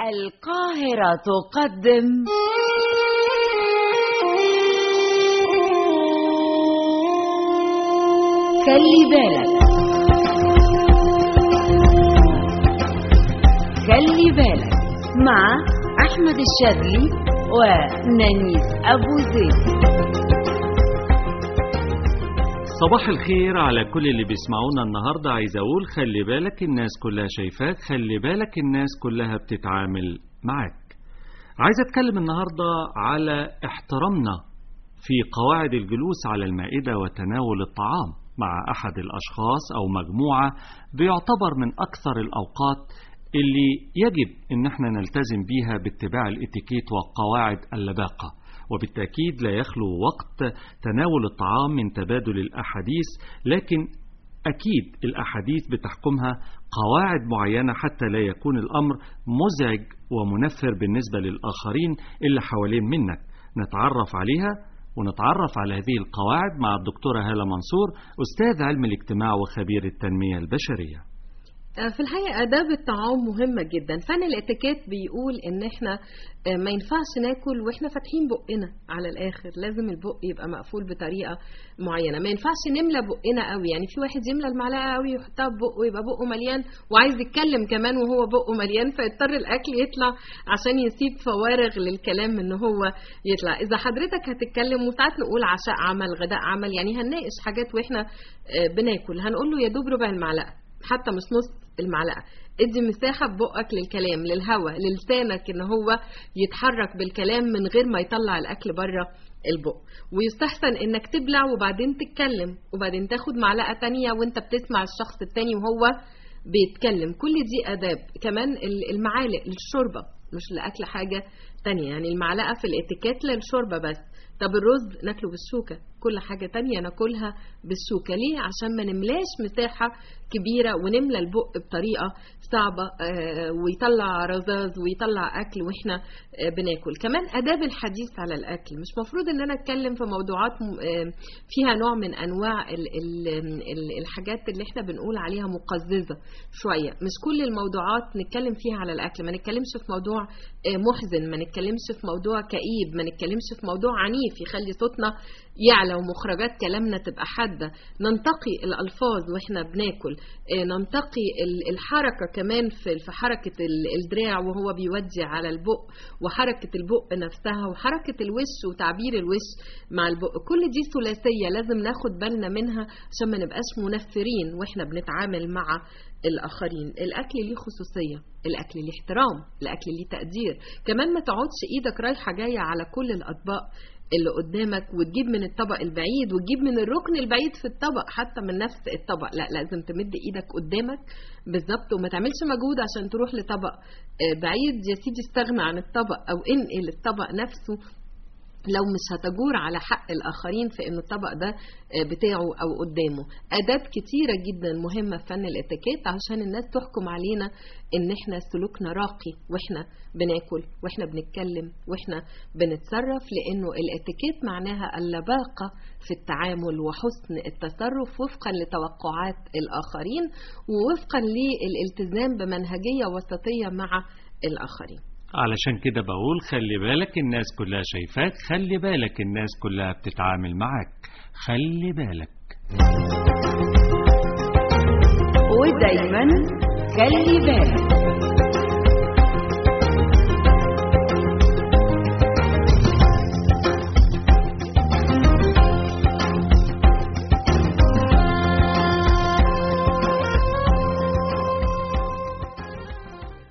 القاهرة تقدم خلي بالك خلي بالك مع أحمد الشاذلي ونانيس أبو زيد صباح الخير على كل اللي بيسمعونا النهارده عايز اقول خلي بالك الناس كلها شايفاك خلي بالك الناس كلها بتتعامل معاك عايز اتكلم النهارده على احترامنا في قواعد الجلوس على المائده وتناول الطعام مع احد الاشخاص او مجموعه بيعتبر من اكثر الاوقات اللي يجب ان احنا نلتزم بيها باتباع الاتيكيت وقواعد اللباقه وبالتأكيد لا يخلو وقت تناول الطعام من تبادل الأحاديث لكن أكيد الأحاديث بتحكمها قواعد معينة حتى لا يكون الأمر مزعج ومنفر بالنسبة للآخرين اللي حوالين منك نتعرف عليها ونتعرف على هذه القواعد مع الدكتورة هالة منصور أستاذ علم الاجتماع وخبير التنمية البشرية في الحقيقة آداب الطعام مهمة جدا فن الاتيكيت بيقول ان احنا ما ينفعش ناكل واحنا فاتحين بقنا على الاخر لازم البق يبقى مقفول بطريقة معينة ما ينفعش نملى بقنا قوي يعني في واحد يملى المعلقة قوي ويحطها في بقه ويبقى بقه مليان وعايز يتكلم كمان وهو بقه مليان فيضطر الاكل يطلع عشان يسيب فوارغ للكلام ان هو يطلع اذا حضرتك هتتكلم وساعات نقول عشاء عمل غداء عمل يعني هنناقش حاجات واحنا بناكل هنقول له يا دوب ربع المعلقة حتى مش نص المعلقه ادي مساحه ببقك للكلام للهواء للسانك ان هو يتحرك بالكلام من غير ما يطلع الاكل بره البق ويستحسن انك تبلع وبعدين تتكلم وبعدين تاخد معلقه تانية وانت بتسمع الشخص التاني وهو بيتكلم كل دي اداب كمان المعالق للشوربه مش لاكل حاجه تانية يعني المعلقه في الاتيكيت للشوربه بس طب الرز ناكله بالشوكة كل حاجة تانية ناكلها بالشوكة ليه عشان ما نملاش مساحة كبيرة ونملى البق بطريقة صعبة آه ويطلع رذاذ ويطلع أكل وإحنا آه بناكل كمان أداب الحديث على الأكل مش مفروض إن أنا أتكلم في موضوعات آه فيها نوع من أنواع ال ال ال الحاجات اللي إحنا بنقول عليها مقززة شوية مش كل الموضوعات نتكلم فيها على الأكل ما نتكلمش في موضوع محزن ما نتكلمش في موضوع كئيب ما نتكلمش في موضوع عنيف يخلي صوتنا يعلى ومخرجات كلامنا تبقى حادة ننتقي الألفاظ وإحنا بناكل ننتقي الحركة كمان في حركة الدراع وهو بيودي على البق وحركة البق نفسها وحركة الوش وتعبير الوش مع البق كل دي ثلاثية لازم ناخد بالنا منها عشان ما نبقاش منفرين وإحنا بنتعامل مع الآخرين الأكل ليه خصوصية الأكل ليه احترام الأكل ليه تقدير كمان ما تقعدش إيدك رايحة جاية على كل الأطباق اللي قدامك وتجيب من الطبق البعيد وتجيب من الركن البعيد في الطبق حتى من نفس الطبق لا لازم تمد ايدك قدامك بالظبط وما تعملش مجهود عشان تروح لطبق بعيد يا سيدي استغنى عن الطبق او انقل الطبق نفسه لو مش هتجور على حق الآخرين في إن الطبق ده بتاعه أو قدامه أداب كتيرة جدا مهمة في فن الاتيكيت عشان الناس تحكم علينا إن إحنا سلوكنا راقي وإحنا بناكل وإحنا بنتكلم وإحنا بنتصرف لأنه الاتيكيت معناها اللباقة في التعامل وحسن التصرف وفقا لتوقعات الآخرين ووفقا للالتزام بمنهجية وسطية مع الآخرين علشان كده بقول خلي بالك الناس كلها شايفاك خلي بالك الناس كلها بتتعامل معاك خلي بالك ودايما خلي بالك